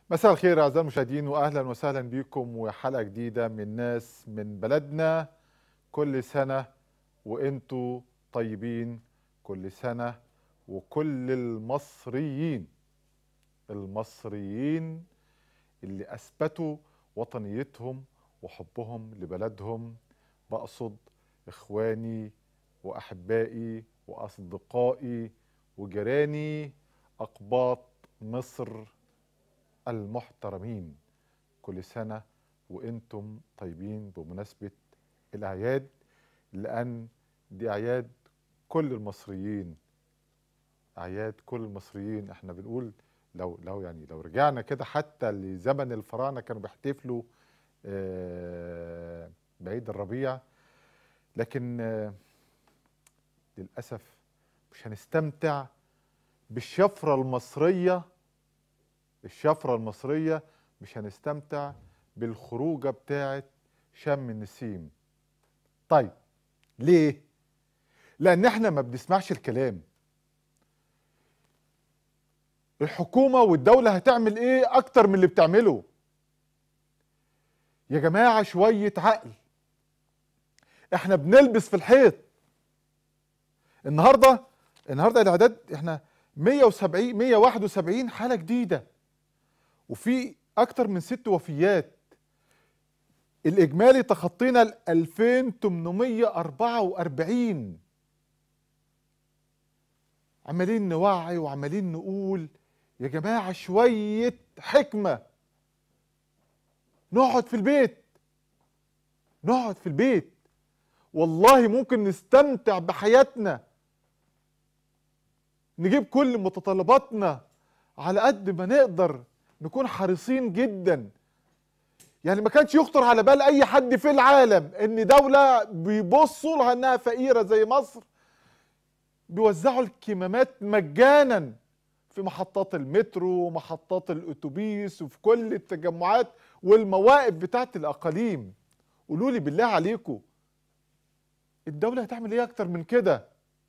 مساء الخير اعزائي المشاهدين واهلا وسهلا بكم وحلقه جديده من ناس من بلدنا كل سنه وانتوا طيبين كل سنه وكل المصريين المصريين اللي اثبتوا وطنيتهم وحبهم لبلدهم بقصد اخواني واحبائي واصدقائي وجيراني اقباط مصر المحترمين كل سنة وانتم طيبين بمناسبة الأعياد لأن دي أعياد كل المصريين أعياد كل المصريين احنا بنقول لو لو يعني لو رجعنا كده حتى لزمن الفراعنة كانوا بيحتفلوا آه، بعيد الربيع لكن آه، للأسف مش هنستمتع بالشفرة المصرية الشفرة المصرية مش هنستمتع بالخروجة بتاعت شم النسيم طيب ليه؟ لأن احنا ما بنسمعش الكلام الحكومة والدولة هتعمل ايه أكتر من اللي بتعمله يا جماعة شوية عقل احنا بنلبس في الحيط النهاردة النهاردة الإعداد احنا 170 171 حالة جديدة وفي اكتر من ست وفيات الاجمالي تخطينا ال 2844 عمالين نوعي وعمالين نقول يا جماعه شويه حكمه نقعد في البيت نقعد في البيت والله ممكن نستمتع بحياتنا نجيب كل متطلباتنا على قد ما نقدر نكون حريصين جدا يعني ما كانش يخطر على بال اي حد في العالم ان دوله بيبصوا لها انها فقيره زي مصر بيوزعوا الكمامات مجانا في محطات المترو ومحطات الاتوبيس وفي كل التجمعات والمواقف بتاعت الاقاليم قولوا لي بالله عليكم الدوله هتعمل ايه اكتر من كده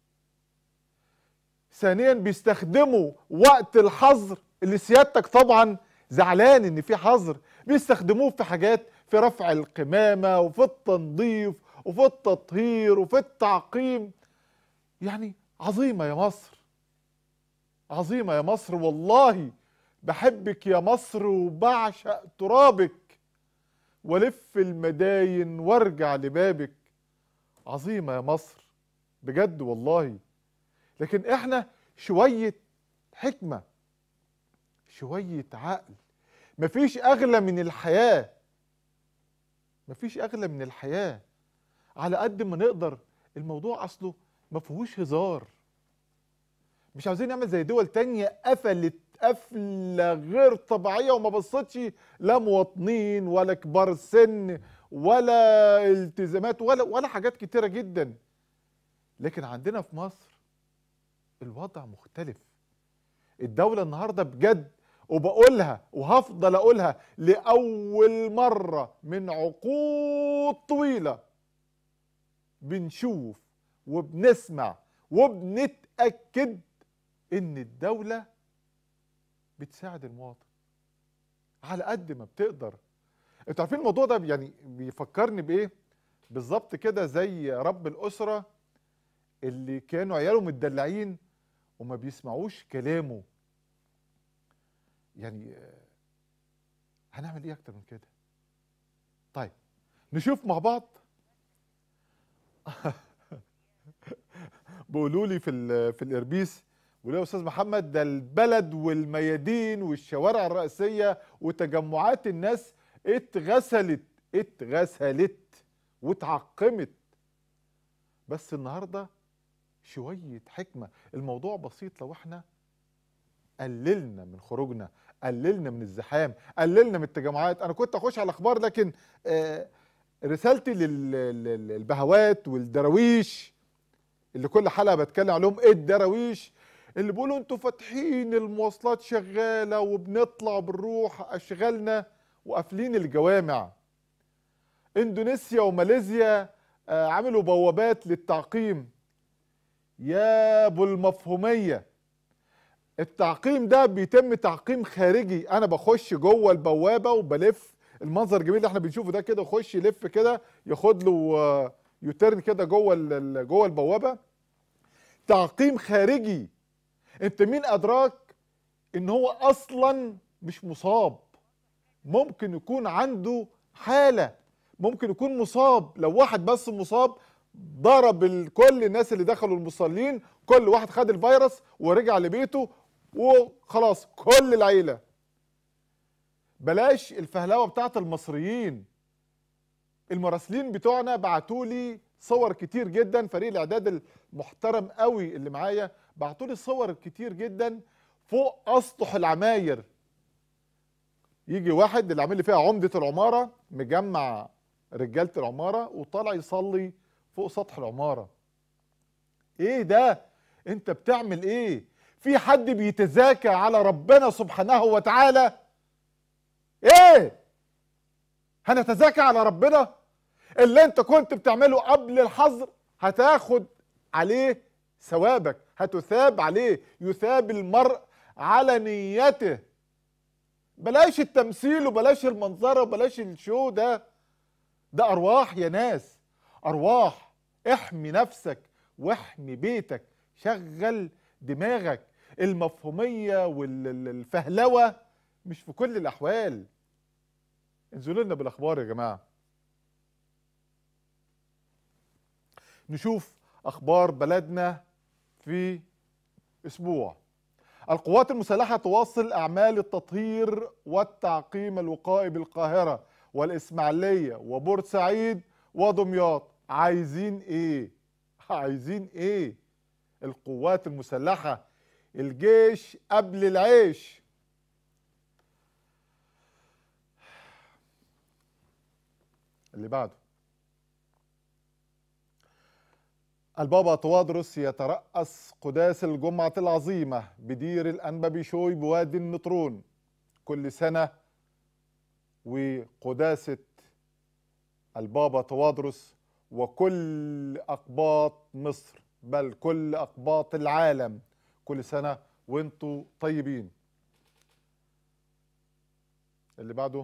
ثانيا بيستخدموا وقت الحظر اللي سيادتك طبعا زعلان ان في حظر بيستخدموه في حاجات في رفع القمامه وفي التنظيف وفي التطهير وفي التعقيم يعني عظيمه يا مصر عظيمه يا مصر والله بحبك يا مصر وبعشق ترابك والف المداين وارجع لبابك عظيمه يا مصر بجد والله لكن احنا شويه حكمه شوية عقل مفيش أغلى من الحياة مفيش أغلى من الحياة على قد ما نقدر الموضوع أصله ما فيهوش هزار مش عاوزين نعمل زي دول تانية قفلت قفلة غير طبيعية وما بصتش لا مواطنين ولا كبار السن ولا التزامات ولا ولا حاجات كتيرة جدا لكن عندنا في مصر الوضع مختلف الدولة النهاردة بجد وبقولها وهفضل اقولها لاول مره من عقود طويله بنشوف وبنسمع وبنتاكد ان الدوله بتساعد المواطن على قد ما بتقدر انتوا عارفين الموضوع ده يعني بيفكرني بايه بالظبط كده زي رب الاسره اللي كانوا عياله متدلعين وما بيسمعوش كلامه يعني هنعمل ايه اكتر من كده طيب نشوف مع بعض بيقولوا لي في في الاربيس بيقولوا يا استاذ محمد ده البلد والميادين والشوارع الرئيسيه وتجمعات الناس اتغسلت اتغسلت واتعقمت بس النهارده شويه حكمه الموضوع بسيط لو احنا قللنا من خروجنا قللنا من الزحام قللنا من التجمعات انا كنت اخش على الاخبار لكن آه رسالتي للبهوات والدراويش اللي كل حلقه بتكلم عليهم ايه الدراويش اللي بيقولوا انتوا فاتحين المواصلات شغاله وبنطلع وبنروح اشغالنا وقافلين الجوامع اندونيسيا وماليزيا آه عملوا بوابات للتعقيم يا ابو المفهوميه التعقيم ده بيتم تعقيم خارجي انا بخش جوه البوابه وبلف المنظر الجميل اللي احنا بنشوفه ده كده يخش يلف كده ياخد له آه، يوترن كده جوه ال- ال- جوه البوابه تعقيم خارجي انت مين ادراك ان هو اصلا مش مصاب ممكن يكون عنده حاله ممكن يكون مصاب لو واحد بس مصاب ضرب ال- كل الناس اللي دخلوا المصلين كل واحد خد الفيروس ورجع لبيته وخلاص كل العيله بلاش الفهلوه بتاعت المصريين المراسلين بتوعنا بعتوا لي صور كتير جدا فريق الاعداد المحترم قوي اللي معايا بعتوا لي صور كتير جدا فوق اسطح العماير يجي واحد اللي عامل لي فيها عمده العماره مجمع رجاله العماره وطالع يصلي فوق سطح العماره ايه ده انت بتعمل ايه في حد بيتزاكى على ربنا سبحانه وتعالى ايه هنتزاكى على ربنا اللي انت كنت بتعمله قبل الحظر هتاخد عليه ثوابك هتثاب عليه يثاب المرء على نيته بلاش التمثيل وبلاش المنظره وبلاش الشو ده ده ارواح يا ناس ارواح احمي نفسك واحمي بيتك شغل دماغك المفهوميه والفهلوه مش في كل الاحوال انزلوا لنا بالاخبار يا جماعه نشوف اخبار بلدنا في اسبوع القوات المسلحه تواصل اعمال التطهير والتعقيم الوقائي بالقاهره والاسماعيليه وبورسعيد ودمياط عايزين ايه عايزين ايه القوات المسلحه الجيش قبل العيش اللي بعده البابا توادرس يترأس قداس الجمعة العظيمة بدير الأنبا بشوي بوادي النطرون كل سنة وقداسة البابا توادرس وكل أقباط مصر بل كل أقباط العالم كل سنة وانتوا طيبين اللي بعده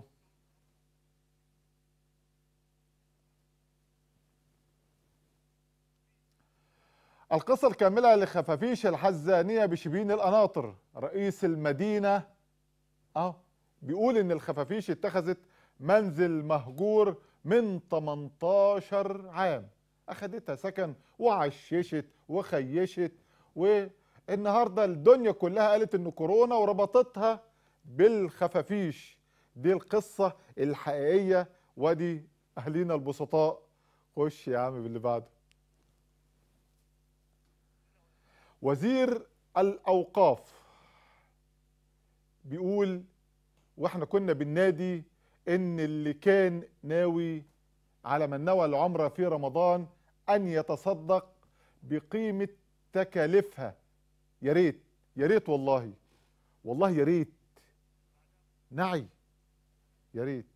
القصة الكاملة لخفافيش الحزانية بشبين القناطر رئيس المدينة اه بيقول ان الخفافيش اتخذت منزل مهجور من 18 عام اخدتها سكن وعششت وخيشت والنهارده الدنيا كلها قالت ان كورونا وربطتها بالخفافيش دي القصة الحقيقية ودي اهالينا البسطاء خش يا عم باللي بعده وزير الاوقاف بيقول واحنا كنا بالنادي ان اللي كان ناوي على من نوى العمره في رمضان ان يتصدق بقيمه تكاليفها يا ريت يا ريت والله والله يا ريت نعي يا ريت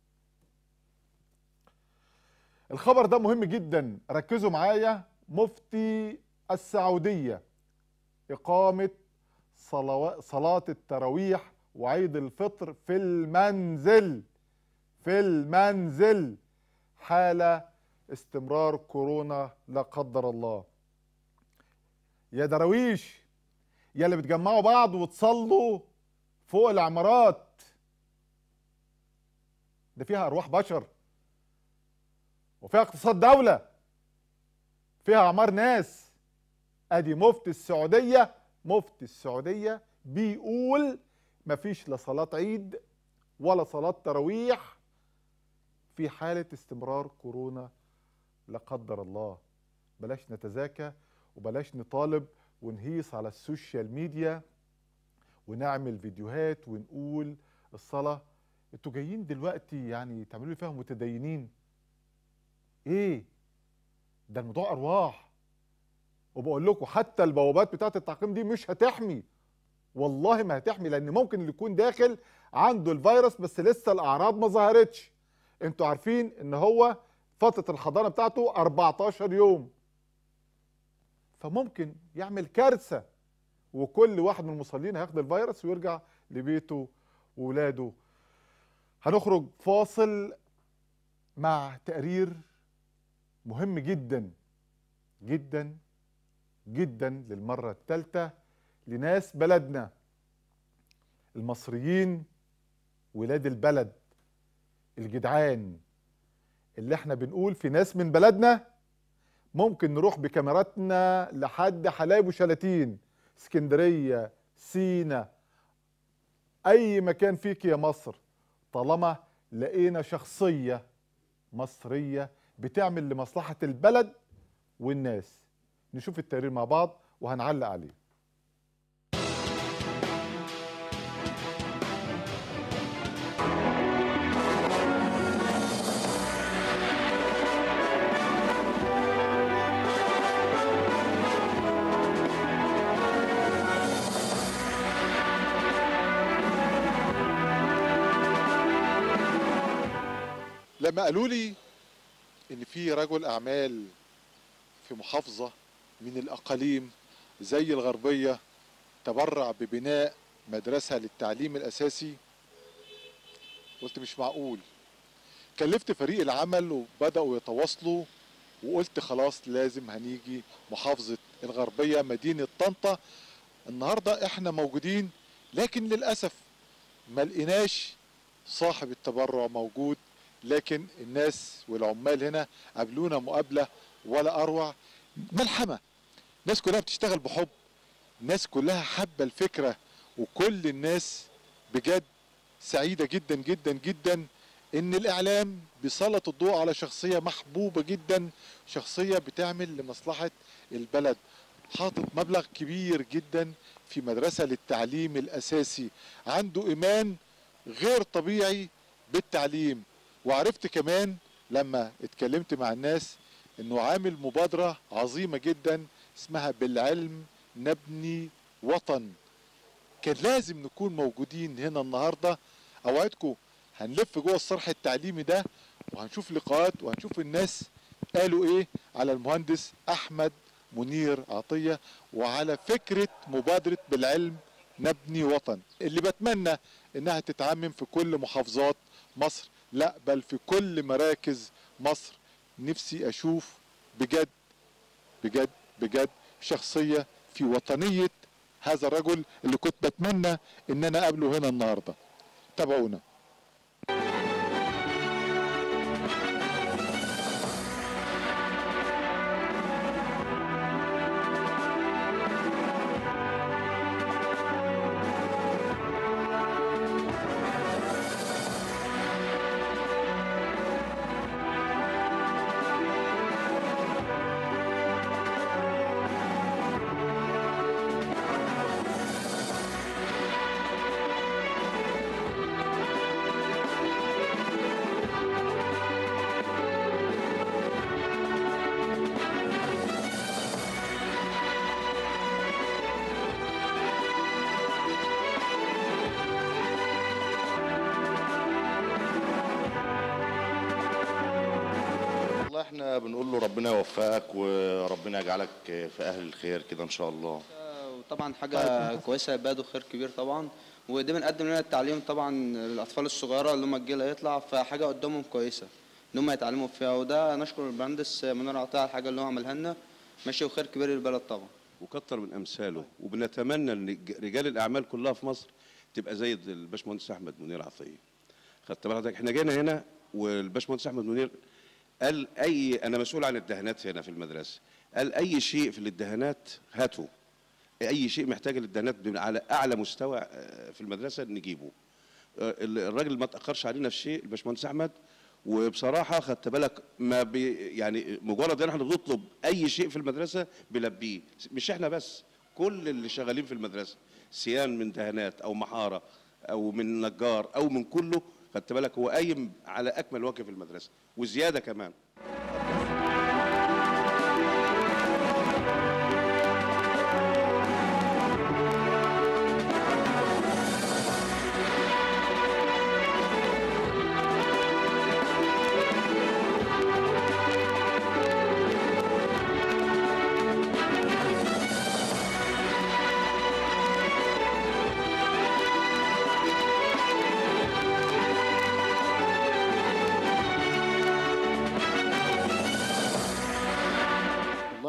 الخبر ده مهم جدا ركزوا معايا مفتي السعوديه إقامة صلوا- صلاة التراويح وعيد الفطر في المنزل في المنزل حال استمرار كورونا لا قدر الله يا دراويش يا اللي بتجمعوا بعض وتصلوا فوق العمارات ده فيها أرواح بشر وفيها اقتصاد دولة فيها أعمار ناس ادي مفتي السعوديه مفتي السعوديه بيقول مفيش لا صلاه عيد ولا صلاه تراويح في حاله استمرار كورونا لا قدر الله بلاش نتزاكى وبلاش نطالب ونهيص على السوشيال ميديا ونعمل فيديوهات ونقول الصلاه انتوا جايين دلوقتي يعني تعملوا لي فيها متدينين ايه ده الموضوع ارواح وبقول لكم حتى البوابات بتاعه التعقيم دي مش هتحمي والله ما هتحمي لان ممكن اللي يكون داخل عنده الفيروس بس لسه الاعراض ما ظهرتش انتوا عارفين ان هو فتره الحضانه بتاعته 14 يوم فممكن يعمل كارثه وكل واحد من المصلين هياخد الفيروس ويرجع لبيته وولاده هنخرج فاصل مع تقرير مهم جدا جدا جدا للمرة الثالثة لناس بلدنا المصريين ولاد البلد الجدعان اللي احنا بنقول في ناس من بلدنا ممكن نروح بكاميراتنا لحد حلايب وشلاتين اسكندرية سينا اي مكان فيك يا مصر طالما لقينا شخصية مصرية بتعمل لمصلحة البلد والناس نشوف التقرير مع بعض وهنعلق عليه لما قالوا لي ان في رجل اعمال في محافظه من الاقاليم زي الغربيه تبرع ببناء مدرسه للتعليم الاساسي قلت مش معقول كلفت فريق العمل وبداوا يتواصلوا وقلت خلاص لازم هنيجي محافظه الغربيه مدينه طنطا النهارده احنا موجودين لكن للاسف ما لقيناش صاحب التبرع موجود لكن الناس والعمال هنا قابلونا مقابله ولا اروع ملحمه الناس كلها بتشتغل بحب الناس كلها حابه الفكره وكل الناس بجد سعيده جدا جدا جدا ان الاعلام بيسلط الضوء على شخصيه محبوبه جدا شخصيه بتعمل لمصلحه البلد حاطط مبلغ كبير جدا في مدرسه للتعليم الاساسي عنده ايمان غير طبيعي بالتعليم وعرفت كمان لما اتكلمت مع الناس انه عامل مبادرة عظيمة جدا اسمها بالعلم نبني وطن كان لازم نكون موجودين هنا النهاردة اوعدكم هنلف جوه الصرح التعليمي ده وهنشوف لقاءات وهنشوف الناس قالوا ايه على المهندس احمد منير عطية وعلى فكرة مبادرة بالعلم نبني وطن اللي بتمنى انها تتعمم في كل محافظات مصر لا بل في كل مراكز مصر نفسي اشوف بجد بجد بجد شخصية في وطنية هذا الرجل اللي كنت بتمنى ان انا اقابله هنا النهاردة تابعونا والله احنا بنقول له ربنا يوفقك وربنا يجعلك في اهل الخير كده ان شاء الله وطبعا حاجة كويسة يبادوا خير كبير طبعا ودي بنقدم لنا التعليم طبعا للأطفال الصغيرة اللي هم الجيل هيطلع فحاجة قدامهم كويسة إن هم يتعلموا فيها وده نشكر المهندس منير عطية على الحاجة اللي هو عملها لنا ماشي وخير كبير للبلد طبعا وكتر من امثاله وبنتمنى ان ج- رجال الاعمال كلها في مصر تبقى زي الباشمهندس احمد منير عطيه خدت بالك احنا جينا هنا والباشمهندس احمد منير قال اي انا مسؤول عن الدهانات هنا في المدرسه قال اي شيء في الدهانات هاته اي شيء محتاج للدهانات بم- على اعلى مستوى آه، في المدرسه نجيبه آه، ال- الراجل ما تاخرش علينا في شيء الباشمهندس احمد وبصراحه خدت بالك ما بي يعني مجرد ان احنا بنطلب اي شيء في المدرسه بيلبيه مش احنا بس كل اللي شغالين في المدرسه سيان من دهانات او محاره او من نجار او من كله خدت بالك هو قايم على اكمل وجه في المدرسه وزياده كمان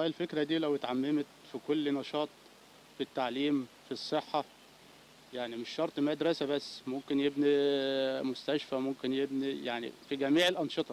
الفكرة دي لو اتعممت في كل نشاط في التعليم في الصحة يعني مش شرط مدرسة بس ممكن يبني مستشفى ممكن يبني يعني في جميع الأنشطة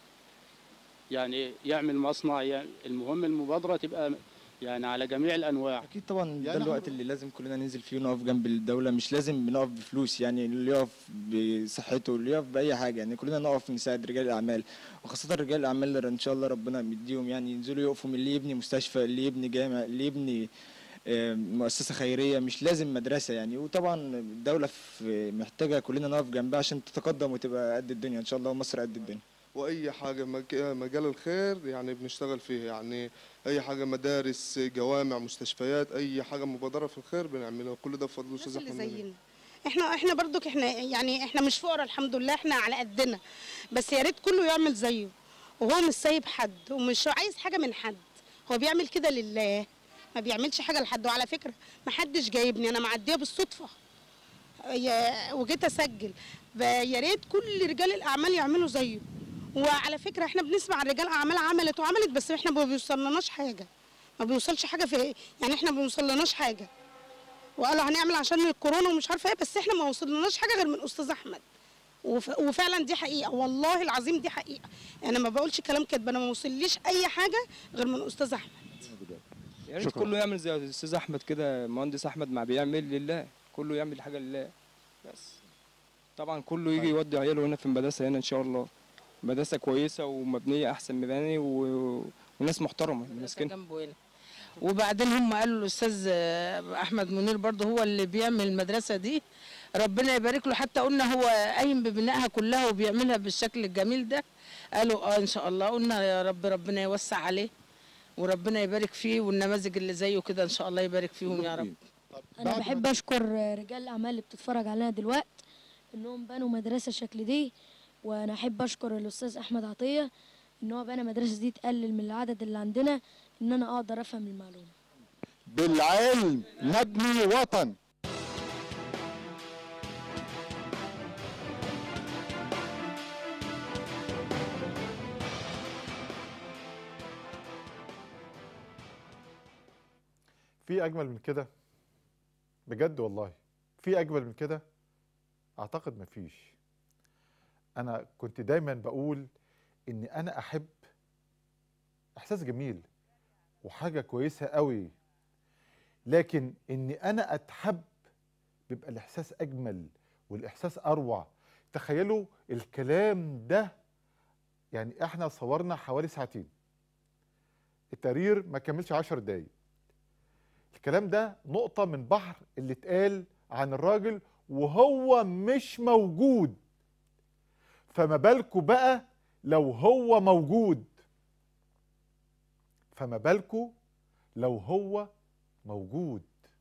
يعني يعمل مصنع يعني المهم المبادرة تبقى يعني على جميع الأنواع اكيد طبعا ده يعني الوقت إحنا- اللي لازم كلنا ننزل فيه ونقف جنب الدوله مش لازم نقف بفلوس يعني اللي يقف بصحته اللي يقف باي حاجه يعني كلنا نقف نساعد رجال الاعمال وخاصه رجال الاعمال اللي ان شاء الله ربنا مديهم يعني ينزلوا يقفوا من اللي يبني مستشفى اللي يبني جامع اللي يبني آه، مؤسسه خيريه مش لازم مدرسه يعني وطبعا الدوله في محتاجه كلنا نقف جنبها عشان تتقدم وتبقى قد الدنيا ان شاء الله ومصر قد الدنيا واي حاجه مج- مجال الخير يعني بنشتغل فيه يعني اي حاجه مدارس جوامع مستشفيات اي حاجه مبادره في الخير بنعملها كل ده بفضل الناس الاستاذ اللي احمد منير. زينا احنا احنا برضك احنا يعني احنا مش فقراء الحمد لله احنا على قدنا بس يا ريت كله يعمل زيه وهو مش سايب حد ومش عايز حاجه من حد هو بيعمل كده لله ما بيعملش حاجه لحد وعلى فكره ما حدش جايبني انا معديه بالصدفه يا- وجيت اسجل ب- يا ريت كل رجال الاعمال يعملوا زيه وعلى فكره احنا بنسمع عن رجال اعمال عملت وعملت بس احنا ما بيوصلناش حاجه ما بيوصلش حاجه في يعني احنا ما بيوصلناش حاجه وقالوا هنعمل عشان الكورونا ومش عارفه ايه بس احنا ما وصلناش حاجه غير من استاذ احمد وف... وفعلا دي حقيقه والله العظيم دي حقيقه انا ما بقولش كلام كدب انا ما وصليش اي حاجه غير من استاذ احمد يا ريت كله يعمل زي الاستاذ احمد كده المهندس احمد ما بيعمل لله كله يعمل حاجه لله بس طبعا كله يجي يودي عياله هنا في المدرسه هنا ان شاء الله مدرسه كويسه ومبنيه احسن مباني و... وناس محترمه اللي ماسكينها جنبه هنا وبعدين هم قالوا الاستاذ آه، احمد منير برضه هو اللي بيعمل المدرسه دي ربنا يبارك له حتى قلنا هو قايم ببنائها كلها وبيعملها بالشكل الجميل ده قالوا اه ان شاء الله قلنا يا رب ربنا يوسع عليه وربنا يبارك فيه والنماذج اللي زيه كده ان شاء الله يبارك فيهم يا رب انا بحب اشكر رجال الاعمال اللي بتتفرج علينا دلوقتي انهم بنوا مدرسه الشكل دي وانا احب اشكر الاستاذ احمد عطيه ان هو بنى المدرسه دي تقلل من العدد اللي عندنا ان انا اقدر افهم المعلومه بالعلم نبني وطن في اجمل من كده بجد والله في اجمل من كده اعتقد مفيش انا كنت دايما بقول ان انا احب احساس جميل وحاجه كويسه قوي لكن اني انا اتحب بيبقى الاحساس اجمل والاحساس اروع تخيلوا الكلام ده يعني احنا صورنا حوالي ساعتين التقرير ما كملش عشر دقايق الكلام ده نقطة من بحر اللي اتقال عن الراجل وهو مش موجود فما بالكوا بقى لو هو موجود فما بالكوا لو هو موجود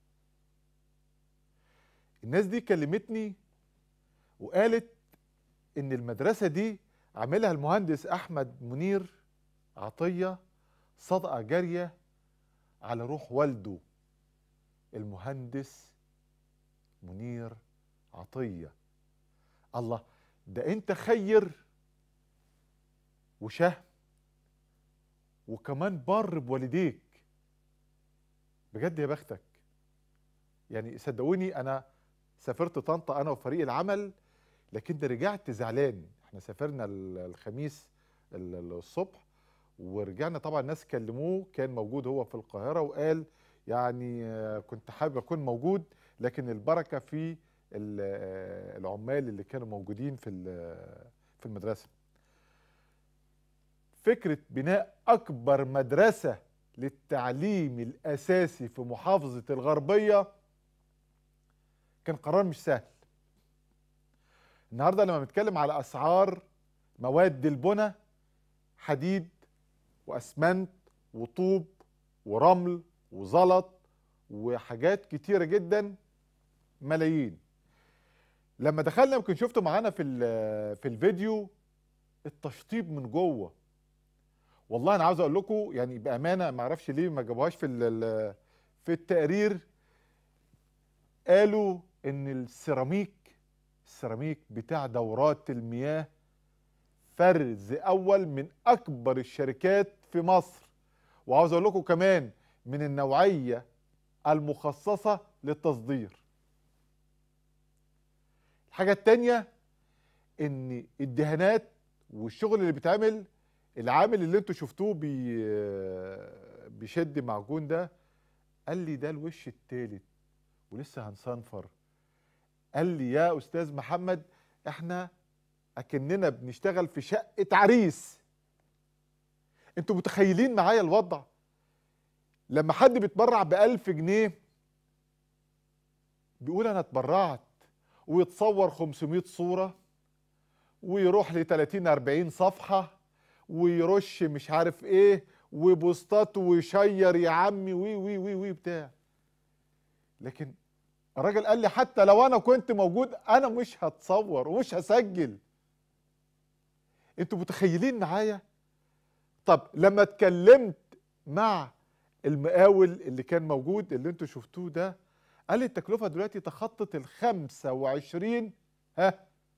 الناس دي كلمتني وقالت ان المدرسة دي عاملها المهندس احمد منير عطية صدقة جارية على روح والده المهندس منير عطية الله ده انت خير وشهم وكمان بر بوالديك بجد يا بختك يعني صدقوني انا سافرت طنطا انا وفريق العمل لكن ده رجعت زعلان احنا سافرنا ال- الخميس ال- ال- الصبح ورجعنا طبعا الناس كلموه كان موجود هو في القاهرة وقال يعني آه، كنت حابب اكون موجود لكن البركة في ال- آه، العمال اللي كانوا موجودين في ال- في المدرسة فكرة بناء أكبر مدرسة للتعليم الأساسي في محافظة الغربية كان قرار مش سهل النهاردة لما بنتكلم على أسعار مواد البنى حديد وأسمنت وطوب ورمل وزلط وحاجات كتيرة جدا ملايين لما دخلنا يمكن شفتوا معانا في ال- في الفيديو التشطيب من جوه والله انا عاوز اقول لكم يعني بامانه ما اعرفش ليه ما جابوهاش في ال- في التقرير قالوا ان السيراميك السيراميك بتاع دورات المياه فرز اول من اكبر الشركات في مصر وعاوز اقول لكم كمان من النوعيه المخصصه للتصدير الحاجه التانيه ان الدهانات والشغل اللي بيتعمل العامل اللي انتوا شفتوه بي بيشد معجون ده قال لي ده الوش التالت ولسه هنصنفر قال لي يا استاذ محمد احنا اكننا بنشتغل في شقه عريس انتوا متخيلين معايا الوضع لما حد بيتبرع بألف جنيه بيقول انا اتبرعت ويتصور 500 صورة ويروح ل 30 40 صفحة ويرش مش عارف ايه وبوستات ويشير يا عمي وي وي وي وي بتاع لكن الراجل قال لي حتى لو انا كنت موجود انا مش هتصور ومش هسجل انتوا متخيلين معايا طب لما اتكلمت مع المقاول اللي كان موجود اللي انتوا شفتوه ده قال لي التكلفه دلوقتي تخطت ال 25 ها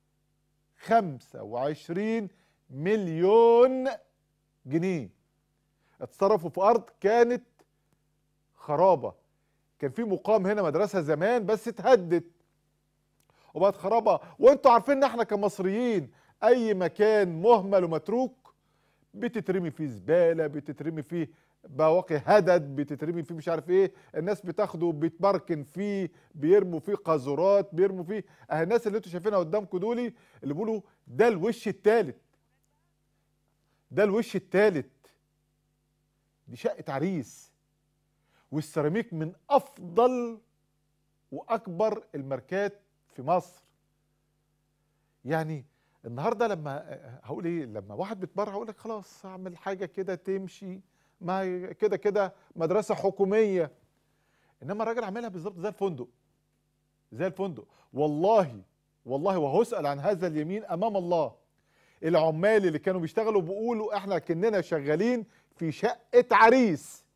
25 مليون جنيه اتصرفوا في ارض كانت خرابه كان في مقام هنا مدرسه زمان بس اتهدت وبقت خرابه وانتوا عارفين ان احنا كمصريين اي مكان مهمل ومتروك بتترمي فيه زباله بتترمي فيه بواقي هدد بتترمي فيه مش عارف ايه الناس بتاخده بتبركن فيه بيرموا فيه قاذورات بيرموا فيه اه الناس اللي انتوا شايفينها قدامكم دول اللي بيقولوا ده الوش التالت ده الوش التالت دي شقه عريس والسيراميك من افضل واكبر الماركات في مصر يعني النهارده لما هقول ايه لما واحد بيتبرع يقول لك خلاص اعمل حاجه كده تمشي ما هي كده كده مدرسه حكوميه انما الراجل عاملها بالظبط زي الفندق زي الفندق والله والله وهسال عن هذا اليمين امام الله العمال اللي كانوا بيشتغلوا بيقولوا احنا كاننا شغالين في شقه عريس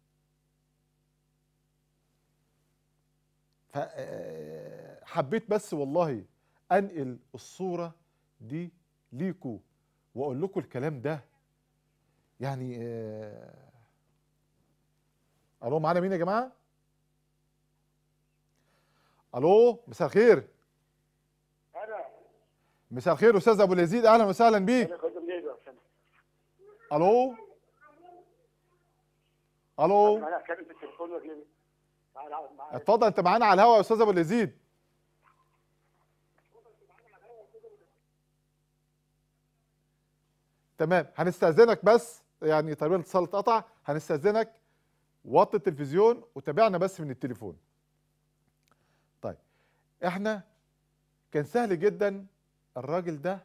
فحبيت بس والله انقل الصوره دي ليكوا واقول لكم الكلام ده يعني آه الو معانا مين يا جماعه الو مساء الخير انا مساء الخير استاذ ابو اليزيد اهلا وسهلا بيك الو الو انا اتكلم في التليفون وكده اتفضل انت معانا على الهواء يا استاذ ابو اليزيد تمام هنستأذنك بس يعني تقريبا الاتصال اتقطع هنستأذنك وطي التلفزيون وتابعنا بس من التليفون طيب احنا كان سهل جدا الراجل ده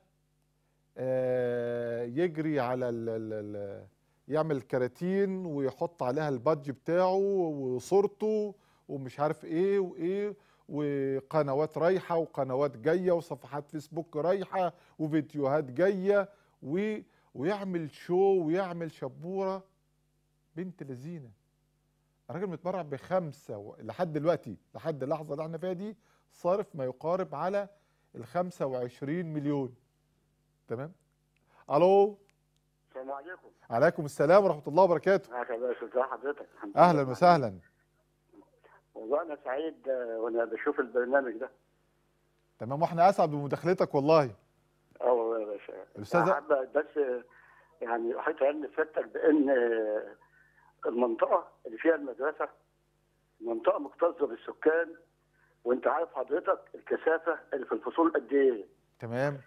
آه يجري على ال ال ال يعمل كراتين ويحط عليها البادج بتاعه وصورته ومش عارف ايه وايه وقنوات رايحه وقنوات جايه وصفحات فيسبوك رايحه وفيديوهات جايه و ويعمل شو ويعمل شبوره بنت لذينه الراجل متبرع بخمسه و... لحد دلوقتي لحد اللحظه اللي احنا فيها دي صارف ما يقارب على ال 25 مليون تمام الو السلام عليكم عليكم السلام ورحمه الله وبركاته معاك يا باشا ازي حضرتك الحمد اهلا لله. وسهلا والله انا سعيد آه، وانا بشوف البرنامج ده تمام واحنا اسعد بمداخلتك والله اه والله يا باشا الأستاذة- حابة بس آه، يعني احيط علم سيادتك بان آه، المنطقه اللي فيها المدرسه منطقه مكتظه بالسكان وانت عارف حضرتك الكثافه اللي في الفصول قد ايه تمام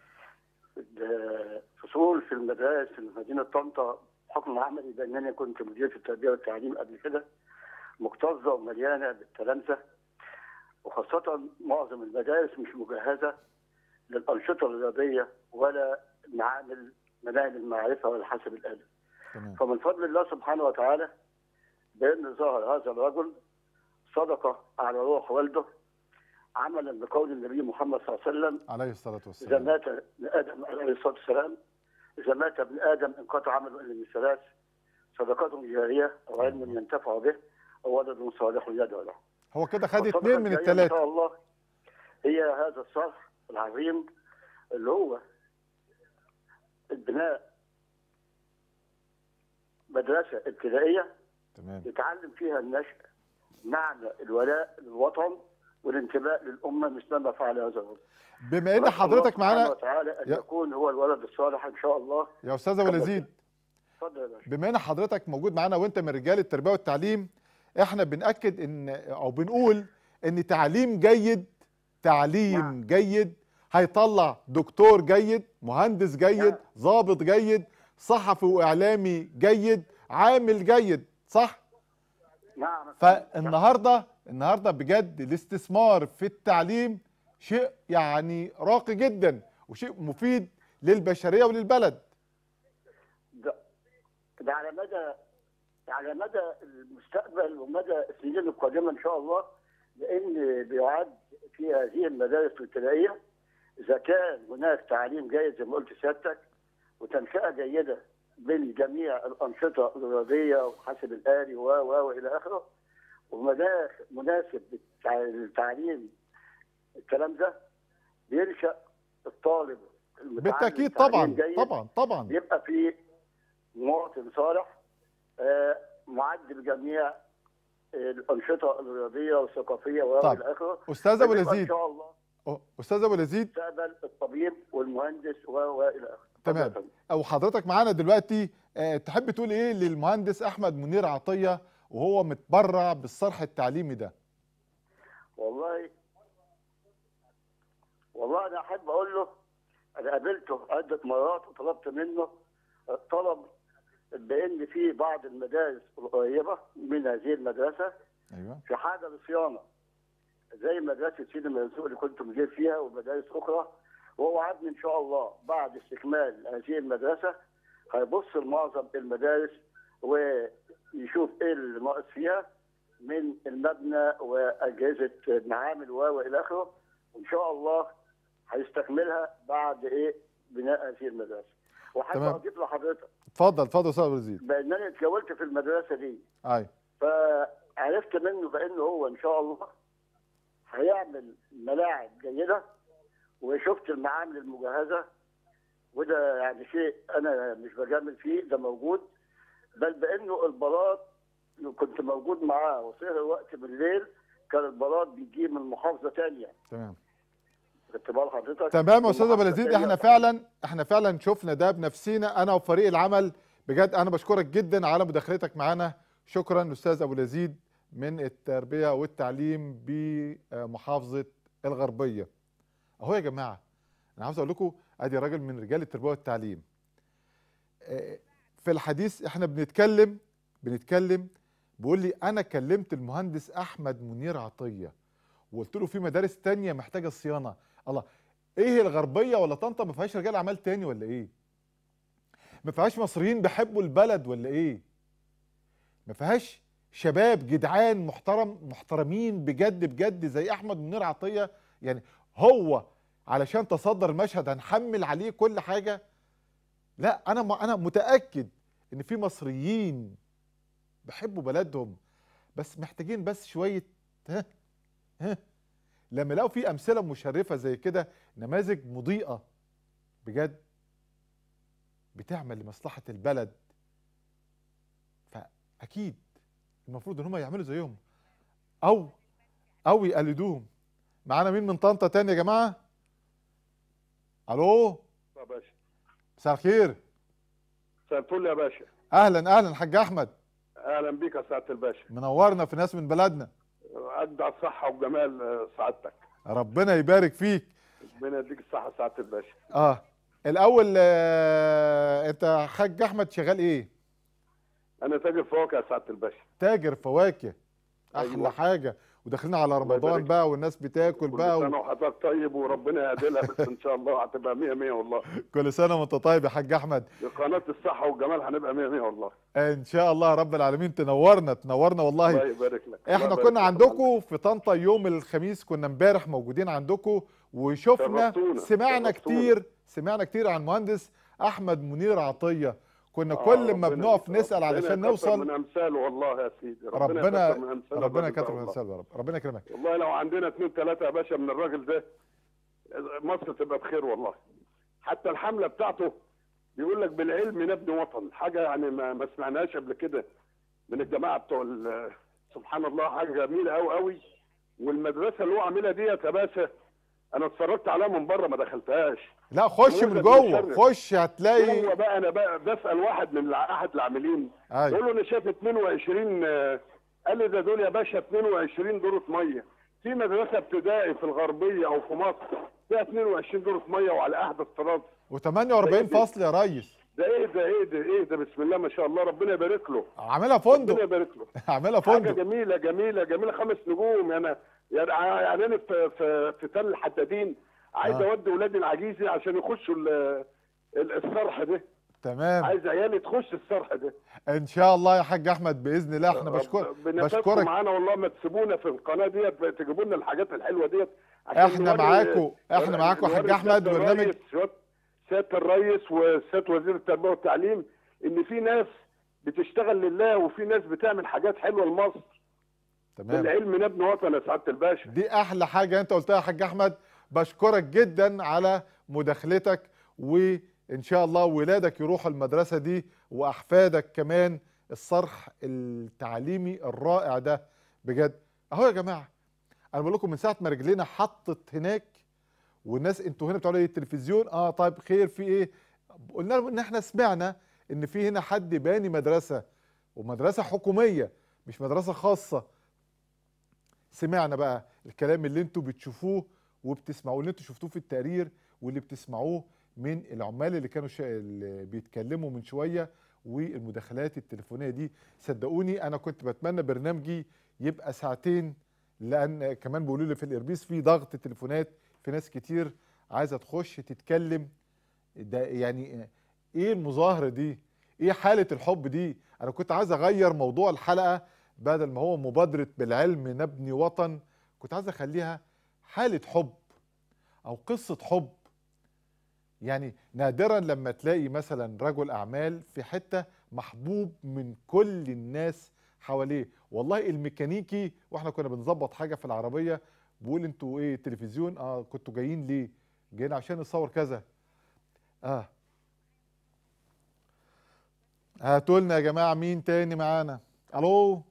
فصول في المدارس في مدينه طنطا بحكم عملي بانني كنت مدير في التربيه والتعليم قبل كده مكتظه ومليانه بالتلامذه وخاصه معظم المدارس مش مجهزه للانشطه الرياضيه ولا معامل مناهج المعرفه ولا حسب الالف تمام فمن فضل الله سبحانه وتعالى بان ظهر هذا الرجل صدقه على روح والده عملا بقول النبي محمد صلى الله عليه وسلم عليه الصلاه إذا والسلام مات ابن آدم عليه الصلاة والسلام إذا مات ابن آدم انقطع عمله إلا من ثلاث صدقة جارية أو علم ينتفع به أو ولد صالح يدعو له. هو كده خد والصدقة اتنين من الجارية إن الثلاثه شاء الله هي هذا الصرح العظيم اللي هو البناء مدرسه ابتدائيه تمام يتعلم فيها النشء معنى الولاء للوطن والانتماء للامه مثلما فعل هذا الرجل. بما ان ونسأل حضرتك الله سبحانه معانا وتعالى ان يا- يكون هو الولد الصالح ان شاء الله يا استاذ ابو اليزيد اتفضل يا باشا بما ان حضرتك موجود معانا وانت من رجال التربيه والتعليم احنا بناكد ان او بنقول ان تعليم جيد تعليم جيد هيطلع دكتور جيد مهندس جيد ضابط جيد صحفي واعلامي جيد عامل جيد صح نعم فالنهارده النهارده بجد الاستثمار في التعليم شيء يعني راقي جدا وشيء مفيد للبشريه وللبلد ده, ده على مدى على مدى المستقبل ومدى السنين القادمه ان شاء الله لان بيعد في هذه المدارس الابتدائيه اذا كان هناك تعليم جيد زي ما قلت سيادتك وتنشئه جيده من جميع الانشطه الرياضيه وحاسب الالي و و والى اخره ومناخ مناسب للتع- للتعليم الكلام ده بينشا الطالب المتعلم بالتاكيد تعليم طبعا جيد طبعا طبعا يبقى في مواطن صالح آه، معد بجميع آه، الانشطه الرياضيه والثقافيه طب، والى اخره أستاذ أبو فيبقى اليزيد. ان شاء الله أه، استاذ ابو اليزيد مستقبل الطبيب والمهندس و والى اخره تمام او حضرتك معانا دلوقتي أه تحب تقول ايه للمهندس احمد منير عطيه وهو متبرع بالصرح التعليمي ده والله والله انا احب اقول له انا قابلته عده مرات وطلبت منه طلب بان في بعض المدارس القريبه من هذه المدرسه ايوه في حاجه لصيانه زي مدرسه سيدي منصور اللي كنت مدير فيها ومدارس اخرى وهو وعدني ان شاء الله بعد استكمال هذه المدرسه هيبص لمعظم المدارس ويشوف ايه اللي ناقص فيها من المبنى واجهزه معامل و والى اخره وان شاء الله هيستكملها بعد ايه بناء هذه المدرسه وحابب تمام. اضيف لحضرتك اتفضل اتفضل استاذ ابو اليزيد بانني اتجولت في المدرسه دي ايوه فعرفت منه بانه هو ان شاء الله هيعمل ملاعب جيده وشفت المعامل المجهزه وده يعني شيء انا مش بجامل فيه ده موجود بل بانه البلاط كنت موجود معاه وسهر الوقت بالليل كان البلاط بيجي من محافظه تانية تمام خدت بال حضرتك تمام يا استاذ ابو من اليزيد محافظة احنا تانية. فعلا احنا فعلا شفنا ده بنفسينا انا وفريق العمل بجد انا بشكرك جدا على مداخلتك معانا شكرا استاذ ابو اليزيد من التربيه والتعليم بمحافظه الغربيه اهو يا جماعه انا عاوز اقول لكم ادي راجل من رجال التربيه والتعليم آه، في الحديث احنا بنتكلم بنتكلم بيقول لي انا كلمت المهندس احمد منير عطيه وقلت له في مدارس تانية محتاجه صيانه الله ايه الغربيه ولا طنطا ما فيهاش رجال اعمال تاني ولا ايه ما فيهاش مصريين بيحبوا البلد ولا ايه ما فيهاش شباب جدعان محترم محترمين بجد بجد زي احمد منير عطيه يعني هو علشان تصدر المشهد هنحمل عليه كل حاجه لا انا م- انا متاكد ان في مصريين بيحبوا بلدهم بس محتاجين بس شويه ها ها لما يلاقوا في امثله مشرفه زي كده نماذج مضيئه بجد بتعمل لمصلحه البلد فاكيد المفروض ان هم يعملوا زيهم او او يقلدوهم معانا مين من طنطا تاني يا جماعه الو يا باشا مساء الخير مساء الفل يا باشا اهلا اهلا حاج احمد اهلا بيك يا سعاده الباشا منورنا في ناس من بلدنا اجدع الصحه وجمال آه، سعادتك ربنا يبارك فيك ربنا يديك الصحه سعاده الباشا اه الاول آه انت حاج احمد شغال ايه انا تاجر فواكه يا سعاده الباشا تاجر فواكه احلى أيوة. حاجه وداخلين على رمضان يبارك. بقى والناس بتاكل كل بقى سنه و... وحضرتك طيب وربنا يعدلها بس ان شاء الله هتبقى 100 100 والله كل سنه وانت طيب يا حاج احمد قناه الصحه والجمال هنبقى 100 100 والله ان شاء الله رب العالمين تنورنا تنورنا والله الله يبارك لك الله احنا يبارك كنا لك. عندكم في طنطا يوم الخميس كنا امبارح موجودين عندكم وشفنا شرفتونا، سمعنا شرفتونا. كتير سمعنا كتير عن مهندس احمد منير عطيه كنا آه، كل ما ربنا بنقف يكتر- نسال ربنا علشان يكتر نوصل من امثاله والله يا سيدي ربنا يكتر من أمثاله ربنا الراجل ده يكتر من والله. امثاله يا رب ربنا يكرمك والله لو عندنا اثنين ثلاثة يا باشا من الراجل ده مصر تبقى بخير والله حتى الحملة بتاعته بيقول لك بالعلم نبني وطن حاجه يعني ما, ما سمعناهاش قبل كده من الجماعه بتوع ال- سبحان الله حاجه جميله قوي قوي والمدرسه اللي هو عاملها ديت يا باشا انا اتفرجت عليها من بره ما دخلتهاش لا خش من نموذج جوه مشرف. خش هتلاقي هو بقى انا بقى بسال واحد من الع- احد العاملين أيوة. بقول له انا شايف 22 آه، قال لي ده دول يا باشا 22 دورة ميه في مدرسه ابتدائي في الغربيه او في مصر فيها 22 دورة ميه وعلى احدث طراز و48 فصل يا ريس ده ايه ده ايه ده ايه ده بسم الله ما شاء الله ربنا يبارك له عاملها ربنا فندق يبارك له عاملها حاجه فندق جميله جميله جميله خمس نجوم يعني يعني يعني انا في في في تل الحدادين عايز آه. اودي ولادي العجيزي عشان يخشوا ال- ال- الصرح ده تمام عايز عيالي تخش الصرح ده ان شاء الله يا حاج احمد باذن الله احنا بشكر بنفسكم بشكرك معانا والله ما تسيبونا في القناه ديت تجيبوا لنا الحاجات الحلوه ديت عشان احنا نوري- معاكم احنا نوري- معاكم يا حاج نوري احمد سيادة برنامج الرئيس- سياده الرئيس وسياده وزير التربيه والتعليم ان في ناس بتشتغل لله وفي ناس بتعمل حاجات حلوه لمصر تمام بالعلم نبني وطن يا سعاده الباشا دي احلى حاجه انت قلتها يا حاج احمد بشكرك جدا على مداخلتك وان شاء الله ولادك يروحوا المدرسه دي واحفادك كمان الصرح التعليمي الرائع ده بجد اهو يا جماعه انا بقول لكم من ساعه ما رجلينا حطت هناك والناس انتوا هنا بتقولوا ايه التلفزيون اه طيب خير في ايه قلنا لهم ان احنا سمعنا ان في هنا حد باني مدرسه ومدرسه حكوميه مش مدرسه خاصه سمعنا بقى الكلام اللي انتوا بتشوفوه وبتسمعوه اللي انتوا شفتوه في التقرير واللي بتسمعوه من العمال اللي كانوا شا... اللي بيتكلموا من شويه والمداخلات التليفونيه دي صدقوني انا كنت بتمنى برنامجي يبقى ساعتين لان كمان بيقولوا لي في الاربيس في ضغط تليفونات في ناس كتير عايزه تخش تتكلم ده يعني ايه المظاهره دي ايه حاله الحب دي انا كنت عايز اغير موضوع الحلقه بدل ما هو مبادره بالعلم نبني وطن كنت عايز اخليها حاله حب او قصه حب يعني نادرا لما تلاقي مثلا رجل اعمال في حته محبوب من كل الناس حواليه والله الميكانيكي واحنا كنا بنظبط حاجه في العربيه بيقول انتوا ايه تلفزيون اه كنتوا جايين ليه جايين عشان نصور كذا اه هاتوا لنا يا جماعه مين تاني معانا الو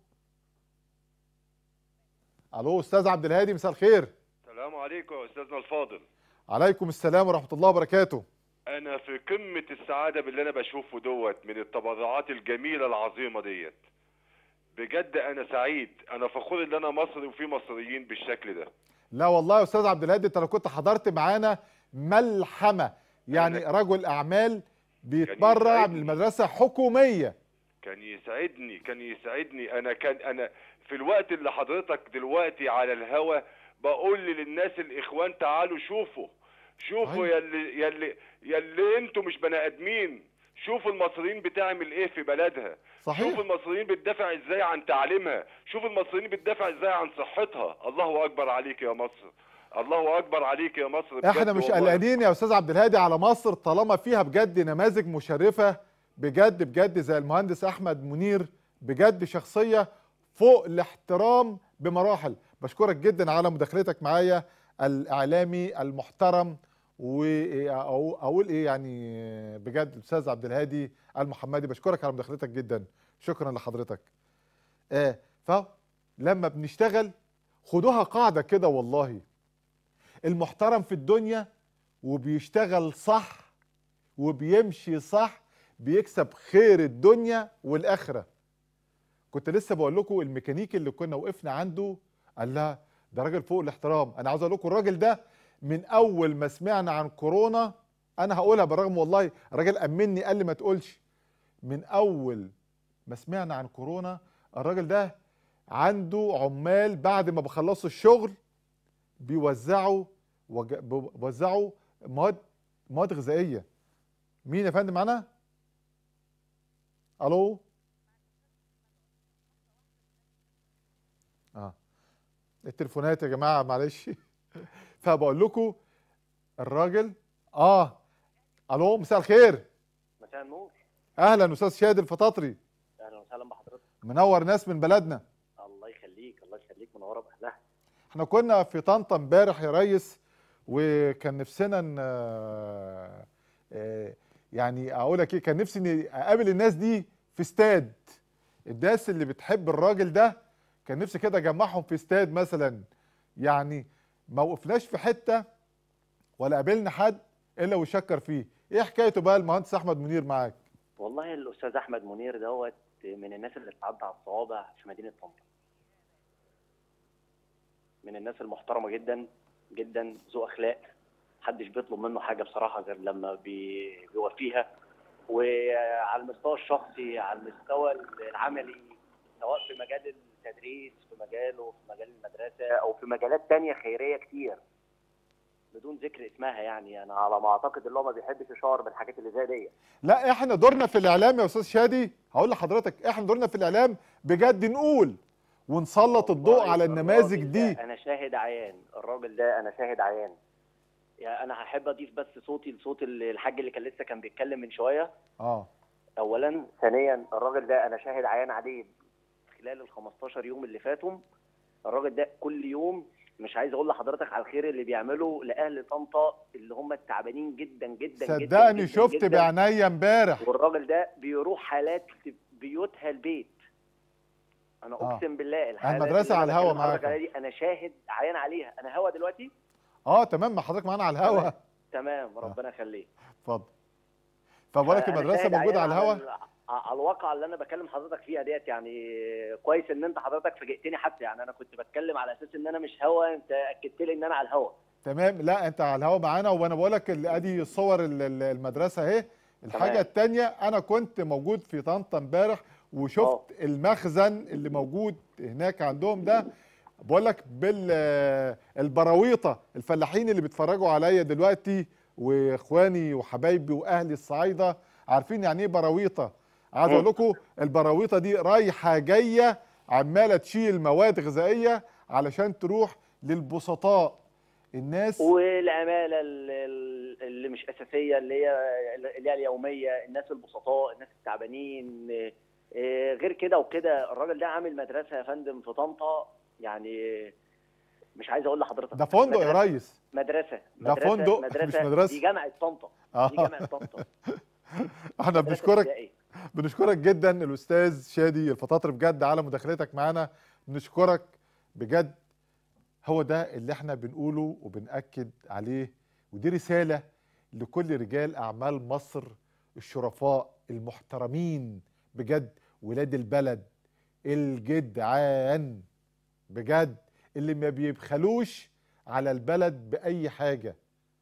الو استاذ عبد الهادي مساء الخير السلام عليكم يا استاذنا الفاضل عليكم السلام ورحمه الله وبركاته انا في قمه السعاده باللي انا بشوفه دوت من التبرعات الجميله العظيمه ديت بجد انا سعيد انا فخور ان انا مصري وفي مصريين بالشكل ده لا والله يا استاذ عبد الهادي انت لو كنت حضرت معانا ملحمه يعني رجل اعمال بيتبرع يسعدني. من المدرسه حكوميه كان يسعدني كان يسعدني انا كان انا في الوقت اللي حضرتك دلوقتي على الهوا بقول للناس الاخوان تعالوا شوفوا شوفوا أيوة. يلي يلي يلي انتوا مش بني ادمين شوفوا المصريين بتعمل ايه في بلدها صحيح. شوفوا المصريين بتدافع ازاي عن تعليمها شوفوا المصريين بتدافع ازاي عن صحتها الله اكبر عليك يا مصر الله اكبر عليك يا مصر بجد احنا مش والله. قلقانين يا استاذ عبد الهادي على مصر طالما فيها بجد نماذج مشرفه بجد بجد زي المهندس احمد منير بجد شخصيه فوق الاحترام بمراحل بشكرك جدا على مداخلتك معايا الاعلامي المحترم واقول ايه يعني بجد الاستاذ عبد الهادي المحمدي بشكرك على مداخلتك جدا شكرا لحضرتك آه فلما بنشتغل خدوها قاعده كده والله المحترم في الدنيا وبيشتغل صح وبيمشي صح بيكسب خير الدنيا والاخره كنت لسه بقول لكم الميكانيكي اللي كنا وقفنا عنده قال لها ده راجل فوق الاحترام انا عاوز اقول لكم الراجل ده من اول ما سمعنا عن كورونا انا هقولها بالرغم والله الراجل امني قال لي ما تقولش من اول ما سمعنا عن كورونا الراجل ده عنده عمال بعد ما بخلصوا الشغل بيوزعوا وج... بيوزعوا مواد مواد غذائيه مين يا فندم معانا الو اه التليفونات يا جماعه معلش فبقول لكم الراجل اه الو مساء الخير مساء النور اهلا استاذ شادي الفطاطري اهلا وسهلا بحضرتك منور ناس من بلدنا الله يخليك الله يخليك منوره باهلها احنا كنا في طنطا امبارح يا ريس وكان نفسنا ان آه، آه، يعني اقول لك ايه كان نفسي اني اقابل الناس دي في استاد الناس اللي بتحب الراجل ده كان نفسي كده اجمعهم في استاد مثلا يعني ما وقفناش في حته ولا قابلنا حد الا وشكر فيه ايه حكايته بقى المهندس احمد منير معاك والله الاستاذ احمد منير دوت من الناس اللي اتعدى على الصوابع في مدينه طنطا من الناس المحترمه جدا جدا ذو اخلاق محدش بيطلب منه حاجه بصراحه غير لما بي- بيوفيها وعلى المستوى الشخصي على المستوى العملي سواء في مجال التدريس في مجاله في مجال المدرسه او في مجالات تانية خيريه كتير بدون ذكر اسمها يعني انا على ما اعتقد اللي هو ما بيحبش يشهر بالحاجات اللي زي دي لا احنا دورنا في الاعلام يا استاذ شادي هقول لحضرتك احنا دورنا في الاعلام بجد نقول ونسلط الضوء على النماذج الراجل دي ده انا شاهد عيان الراجل ده انا شاهد عيان يعني انا هحب اضيف بس صوتي لصوت الحاج اللي كان لسه كان بيتكلم من شويه اه اولا ثانيا الراجل ده انا شاهد عيان عليه خلال ال 15 يوم اللي فاتوا الراجل ده كل يوم مش عايز اقول لحضرتك على الخير اللي بيعمله لاهل طنطا اللي هم التعبانين جدا جدا جدا صدقني جدا شفت جدا. بعينيا امبارح والراجل ده بيروح حالات بيوتها البيت انا آه. اقسم بالله الحالات المدرسة اللي على أنا الهوا بكلم حضرتك معاك. عليها دي انا شاهد عيان عليها انا هوا دلوقتي اه تمام ما حضرتك معانا على الهوا تمام ربنا يخليك اتفضل فبقول لك أنا المدرسه شاهد موجوده عيان على الهوا ال- على الواقع اللي انا بكلم حضرتك فيها ديت يعني كويس ان انت حضرتك فاجئتني حتى يعني انا كنت بتكلم على اساس ان انا مش هوا انت اكدت لي ان انا على الهوا تمام لا انت على الهوا معانا وانا بقول لك ال- ادي صور ال- ال- المدرسه اهي الحاجه تمام. الثانيه انا كنت موجود في طنطا امبارح وشفت المخزن اللي موجود هناك عندهم ده بقول لك بالبراويطه الفلاحين اللي بيتفرجوا عليا دلوقتي واخواني وحبايبي واهلي الصعايده عارفين يعني ايه براويطه عايز اقول لكم البراويطه دي رايحه جايه عماله تشيل مواد غذائيه علشان تروح للبسطاء الناس والعماله ال- ال- اللي مش اساسيه اللي هي اللي هي اليوميه الناس البسطاء الناس التعبانين إيه، غير كده وكده الراجل ده عامل مدرسه يا فندم في طنطا يعني مش عايز اقول لحضرتك ده فندق يا مدرسة- ريس مدرسه ده مدرسة فندق، مش مدرسة. دي جامعه طنطا آه. دي جامعه طنطا احنا مدرسة بنشكرك ابتدائية. بنشكرك جدا الاستاذ شادي الفطاطري بجد على مداخلتك معانا بنشكرك بجد هو ده اللي احنا بنقوله وبنأكد عليه ودي رسالة لكل رجال أعمال مصر الشرفاء المحترمين بجد ولاد البلد الجدعان بجد اللي ما بيبخلوش على البلد بأي حاجة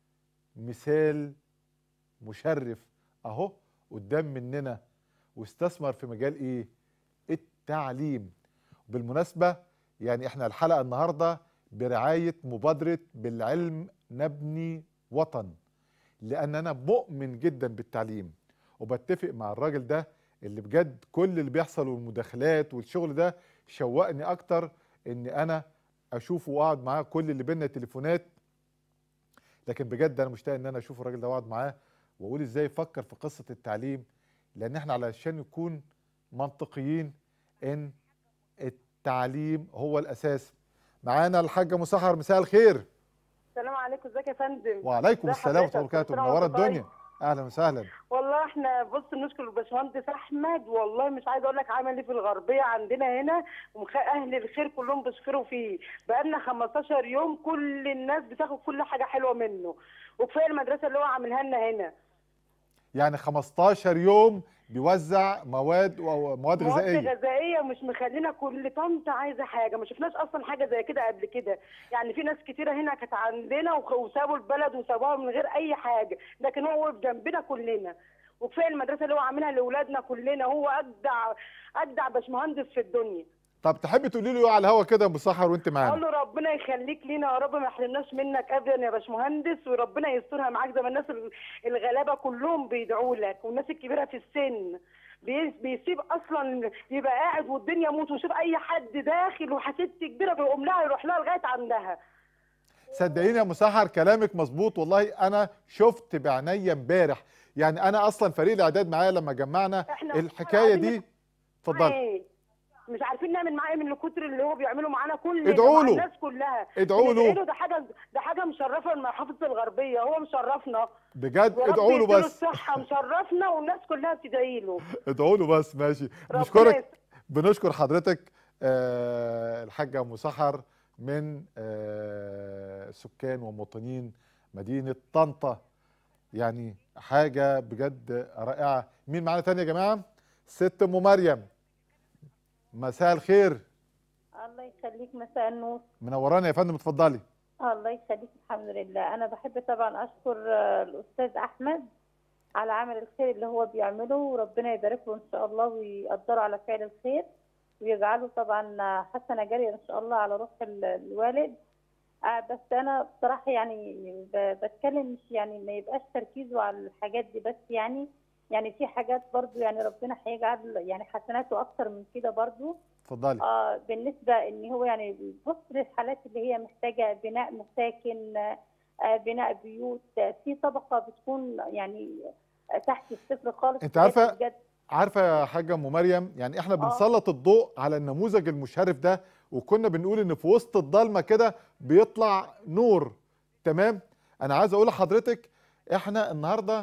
مثال مشرف اهو قدام مننا واستثمر في مجال ايه التعليم بالمناسبة يعني احنا الحلقة النهاردة برعاية مبادرة بالعلم نبني وطن لان انا مؤمن جدا بالتعليم وبتفق مع الراجل ده اللي بجد كل اللي بيحصل والمداخلات والشغل ده شوقني اكتر ان انا اشوفه واقعد معاه كل اللي بينا تليفونات لكن بجد انا مشتاق ان انا اشوف الراجل ده واقعد معاه واقول ازاي فكر في قصه التعليم لان احنا علشان نكون منطقيين ان التعليم هو الاساس معانا الحاجه مسحر مساء الخير السلام عليكم ازيك يا فندم وعليكم ازي السلام ورحمه حضرتك؟ الله وبركاته كل سنة منوره وانت طيب. الدنيا اهلا وسهلا والله احنا بص نشكر الباشمهندس احمد والله مش عايزه اقول لك عمل ايه في الغربيه عندنا هنا ومخ- اهل الخير كلهم بيشكروا فيه بقالنا 15 يوم كل الناس بتاخد كل حاجه حلوه منه وكفايه المدرسه اللي هو عاملها لنا هنا يعني 15 يوم بيوزع مواد ومواد مواد غذائيه غذائيه مش مخلينا كل طنطا عايزه حاجه ما شفناش اصلا حاجه زي كده قبل كده يعني في ناس كتيره هنا كانت عندنا وخ- وسابوا البلد وسابوها من غير اي حاجه لكن هو وقف جنبنا كلنا وكفايه المدرسه اللي هو عاملها لاولادنا كلنا هو اجدع اجدع باشمهندس في الدنيا طب تحبي تقولي له إيه على الهوا كده يا مسحر وانت اقول معانا له ربنا يخليك لينا يا رب ما يحرمناش منك ابدا يا باشمهندس وربنا يسترها معاك زي ما الناس ال- الغلابه كلهم بيدعوا لك والناس الكبيره في السن بي- بيسيب اصلا يبقى قاعد والدنيا موت ويشوف اي حد داخل وحست كبيره بيقوم لها يروح لها لغايه عندها صدقيني يا مسحر كلامك مظبوط والله انا شفت بعينيا امبارح يعني انا اصلا فريق الاعداد معايا لما جمعنا إحنا الحكايه دي اتفضلي إيه؟ مش عارفين نعمل معاه إيه من الكتر اللي هو بيعمله معانا كل ادعوا له. الناس كلها ادعوا له. بندعي ده حاجه ده حاجه حاجه مشرفه المحافظه الغربيه هو مشرفنا بجد ورب ادعوا له يديله بس الصحه مشرفنا والناس كلها تدعي له ادعوا له بس ماشي ربنا بنشكرك بنشكر حضرتك آه، الحاجه ام سحر من آه، سكان ومواطنين مدينه طنطا يعني حاجه بجد رائعه مين معانا تاني يا جماعه ست ام مريم مساء الخير الله يخليك مساء النور منورانا يا فندم اتفضلي الله يخليك الحمد لله انا بحب طبعا اشكر آه، الاستاذ احمد على عمل الخير اللي هو بيعمله وربنا يبارك له ان شاء الله ويقدره على فعل الخير ويجعله طبعا حسنه جاريه ان شاء الله على روح ال- الوالد آه، بس انا بصراحه يعني ب- بتكلم مش يعني ما يبقاش تركيزه على الحاجات دي بس يعني يعني في حاجات برضو يعني ربنا هيجعل يعني حسناته اكتر من كده برضو اتفضلي آه بالنسبة إن هو يعني بيبص للحالات اللي هي محتاجة بناء مساكن آه بناء بيوت آه في طبقة بتكون يعني آه تحت الصفر خالص انت عارفه بجد عارفه يا حاجه ام مريم يعني احنا آه. بنسلط الضوء على النموذج المشرف ده وكنا بنقول ان في وسط الضلمه كده بيطلع نور تمام انا عايز اقول لحضرتك احنا النهارده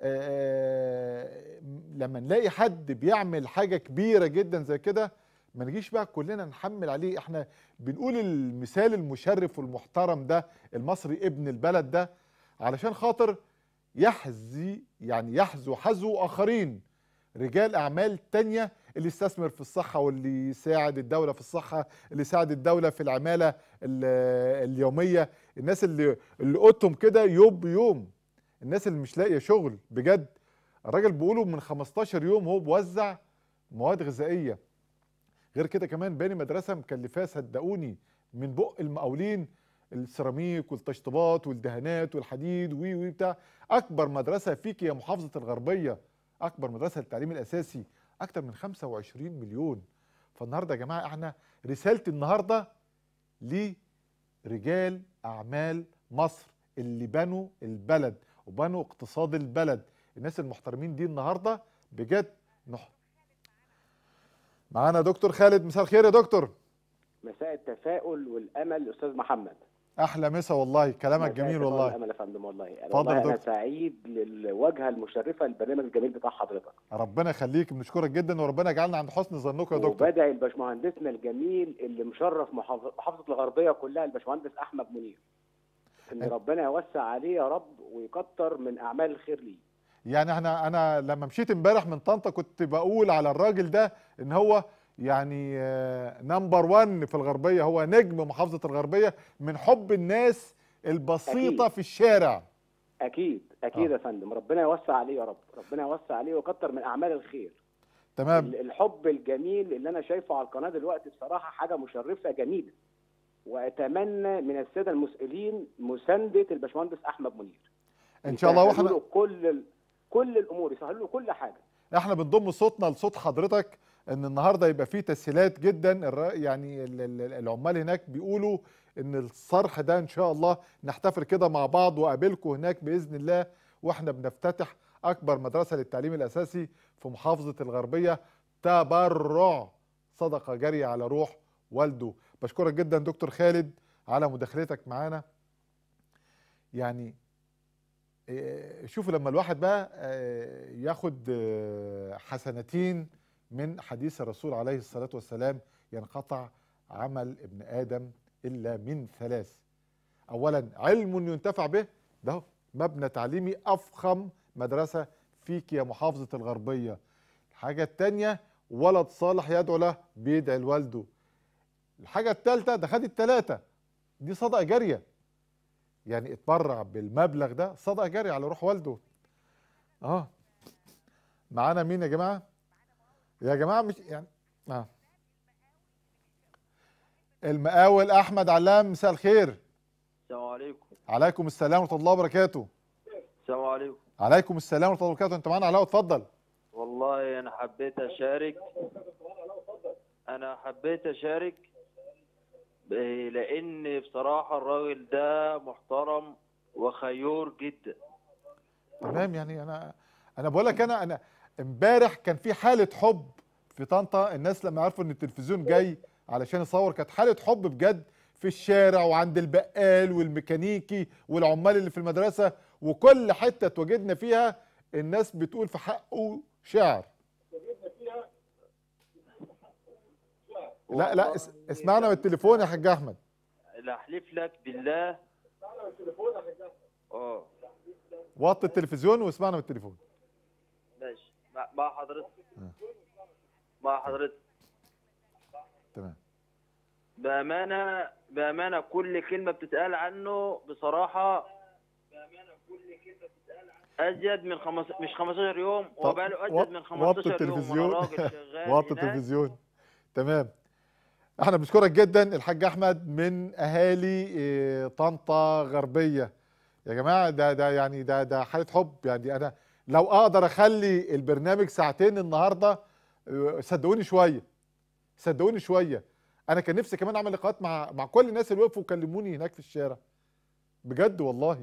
آه، لما نلاقي حد بيعمل حاجه كبيره جدا زي كده ما نجيش بقى كلنا نحمل عليه احنا بنقول المثال المشرف والمحترم ده المصري ابن البلد ده علشان خاطر يحزي يعني يحزو حزو اخرين رجال اعمال تانية اللي يستثمر في الصحه واللي يساعد الدوله في الصحه اللي يساعد الدوله في العماله ال- اليوميه الناس اللي اللي قوتهم كده يوم بيوم الناس اللي مش لاقيه شغل بجد الراجل بيقولوا من 15 يوم هو بيوزع مواد غذائيه غير كده كمان باني مدرسه مكلفاه صدقوني من بق المقاولين السيراميك والتشطيبات والدهانات والحديد وي وي بتاع اكبر مدرسه فيك يا محافظه الغربيه اكبر مدرسه للتعليم الاساسي اكتر من 25 مليون فالنهارده يا جماعه احنا رسالتي النهارده لرجال اعمال مصر اللي بنوا البلد وبنوا اقتصاد البلد الناس المحترمين دي النهارده بجد نح... معانا دكتور خالد مساء الخير يا دكتور مساء التفاؤل والامل استاذ محمد احلى مسا والله كلامك مساء جميل التفاؤل والله والامل يا فندم والله أنا اتفضل والله يا انا دكتور. سعيد للواجهه المشرفه للبرنامج الجميل بتاع حضرتك ربنا يخليك بنشكرك جدا وربنا يجعلنا عند حسن ظنكم يا دكتور وبدعي لباشمهندسنا الجميل اللي مشرف محافظ- محافظه الغربيه كلها الباشمهندس احمد منير ان أه. ربنا يوسع عليه يا رب ويكتر من اعمال الخير ليه يعني احنا انا لما مشيت امبارح من طنطا كنت بقول على الراجل ده ان هو يعني نمبر 1 في الغربيه هو نجم محافظه الغربيه من حب الناس البسيطه أكيد. في الشارع اكيد اكيد يا فندم ربنا يوسع عليه يا رب ربنا يوسع عليه ويكتر من اعمال الخير تمام ال- الحب الجميل اللي انا شايفه على القناه دلوقتي بصراحه حاجه مشرفه جميله واتمنى من الساده المسؤولين مسانده الباشمهندس احمد منير ان شاء الله يسهلوا واحنا له كل ال- كل الامور يسهلوا له كل حاجه احنا بنضم صوتنا لصوت حضرتك ان النهارده يبقى فيه تسهيلات جدا الر- يعني ال- ال- العمال هناك بيقولوا ان الصرح ده ان شاء الله نحتفل كده مع بعض واقابلكم هناك باذن الله واحنا بنفتتح اكبر مدرسه للتعليم الاساسي في محافظه الغربيه تبرع صدقه جاريه على روح والده بشكرك جدا دكتور خالد على مداخلتك معانا يعني إيه، شوفوا لما الواحد بقى آه، ياخد آه، حسنتين من حديث الرسول عليه الصلاة والسلام ينقطع عمل ابن آدم إلا من ثلاث أولا علم ينتفع به ده هو مبنى تعليمي أفخم مدرسة فيك يا محافظة الغربية الحاجة التانية ولد صالح يدعو له بيدعي لوالده الحاجة التالتة ده خد التلاتة دي صدقة جارية يعني اتبرع بالمبلغ ده صدقه جاريه على روح والده اه معانا مين يا جماعه يا جماعه مش يعني اه المقاول احمد علام مساء الخير السلام عليكم عليكم السلام ورحمه الله وبركاته السلام عليكم عليكم السلام ورحمه الله وبركاته انت معانا علاء اتفضل والله انا حبيت اشارك انا حبيت اشارك ب- لان بصراحه الراجل ده محترم وخيور جدا تمام يعني انا انا بقول لك انا انا امبارح كان في حاله حب في طنطا الناس لما عرفوا ان التلفزيون جاي علشان يصور كانت حاله حب بجد في الشارع وعند البقال والميكانيكي والعمال اللي في المدرسه وكل حته تواجدنا فيها الناس بتقول في حقه شعر لا لا اس- اسمعنا من التليفون يا حاج احمد لا احلف لك بالله اه وطي التلفزيون واسمعنا من التليفون ماشي مع- مع حضرتك مع حضرتك تمام بأمانة بأمانة كل كلمة بتتقال عنه بصراحة أزيد من خمس مش 15 يوم هو طب بقاله وط- أزيد من وطي 15 يوم التلفزيون وأنا راجل شغال وطي هناك. التلفزيون تمام احنا بنشكرك جدا الحاج احمد من اهالي إيه، طنطا غربيه يا جماعه ده ده يعني ده ده حاله حب يعني انا لو اقدر اخلي البرنامج ساعتين النهارده آه، صدقوني شويه صدقوني شويه انا كان نفسي كمان اعمل لقاءات مع مع كل الناس اللي وقفوا وكلموني هناك في الشارع بجد والله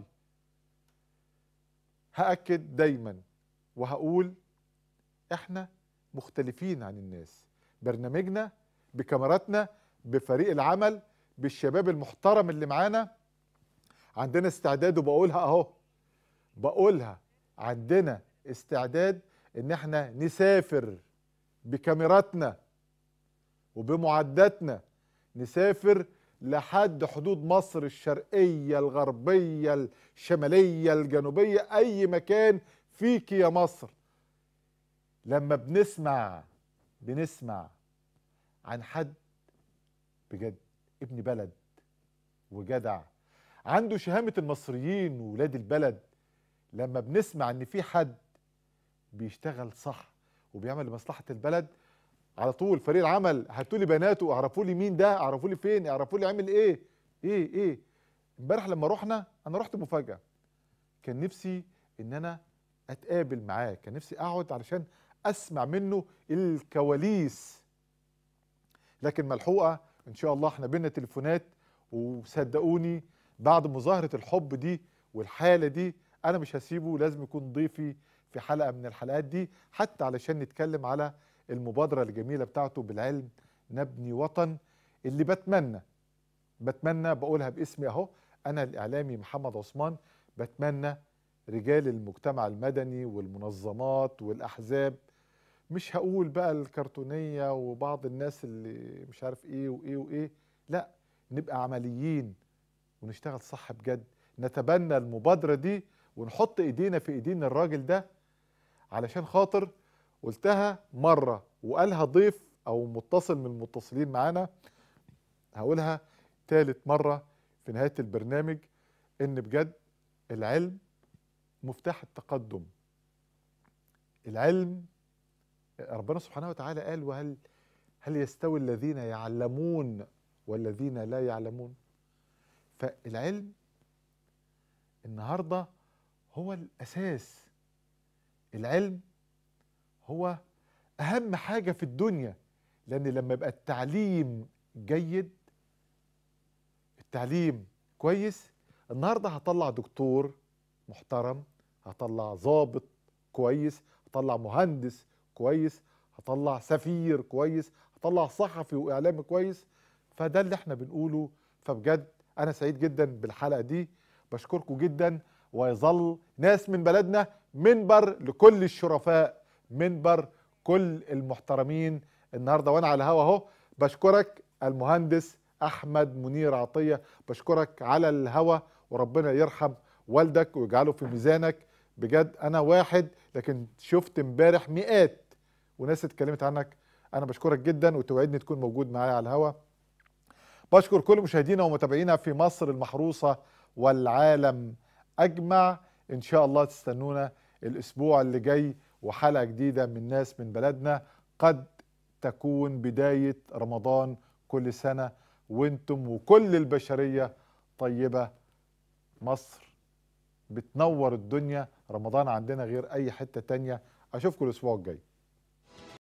هاكد دايما وهقول احنا مختلفين عن الناس برنامجنا بكاميراتنا بفريق العمل بالشباب المحترم اللي معانا عندنا استعداد وبقولها اهو بقولها عندنا استعداد ان احنا نسافر بكاميراتنا وبمعداتنا نسافر لحد حدود مصر الشرقية الغربية الشمالية الجنوبية أي مكان فيك يا مصر لما بنسمع بنسمع عن حد بجد ابن بلد وجدع عنده شهامة المصريين وولاد البلد لما بنسمع ان في حد بيشتغل صح وبيعمل لمصلحة البلد على طول فريق العمل هاتوا لي بناته اعرفوا لي مين ده اعرفوا لي فين اعرفوا لي عامل ايه ايه ايه امبارح لما رحنا انا رحت مفاجأة كان نفسي ان انا اتقابل معاه كان نفسي اقعد علشان اسمع منه الكواليس لكن ملحوقه ان شاء الله احنا بينا تليفونات وصدقوني بعد مظاهره الحب دي والحاله دي انا مش هسيبه لازم يكون ضيفي في حلقه من الحلقات دي حتى علشان نتكلم على المبادره الجميله بتاعته بالعلم نبني وطن اللي بتمنى بتمنى بقولها باسمي اهو انا الاعلامي محمد عثمان بتمنى رجال المجتمع المدني والمنظمات والاحزاب مش هقول بقى الكرتونيه وبعض الناس اللي مش عارف ايه وايه وايه لا نبقى عمليين ونشتغل صح بجد نتبنى المبادره دي ونحط ايدينا في ايدين الراجل ده علشان خاطر قلتها مره وقالها ضيف او متصل من المتصلين معانا هقولها تالت مره في نهايه البرنامج ان بجد العلم مفتاح التقدم العلم ربنا سبحانه وتعالى قال وهل هل يستوي الذين يعلمون والذين لا يعلمون فالعلم النهارده هو الاساس العلم هو اهم حاجه في الدنيا لان لما يبقى التعليم جيد التعليم كويس النهارده هطلع دكتور محترم هطلع ضابط كويس هطلع مهندس كويس هطلع سفير كويس هطلع صحفي واعلامي كويس فده اللي احنا بنقوله فبجد انا سعيد جدا بالحلقه دي بشكركم جدا ويظل ناس من بلدنا منبر لكل الشرفاء منبر كل المحترمين النهارده وانا على الهوا اهو بشكرك المهندس احمد منير عطيه بشكرك على الهوا وربنا يرحم والدك ويجعله في ميزانك بجد انا واحد لكن شفت امبارح مئات وناس اتكلمت عنك انا بشكرك جدا وتوعدني تكون موجود معايا على الهوا بشكر كل مشاهدينا ومتابعينا في مصر المحروسه والعالم اجمع ان شاء الله تستنونا الاسبوع اللي جاي وحلقه جديده من ناس من بلدنا قد تكون بدايه رمضان كل سنه وانتم وكل البشريه طيبه مصر بتنور الدنيا رمضان عندنا غير اي حته تانية اشوفكم الاسبوع الجاي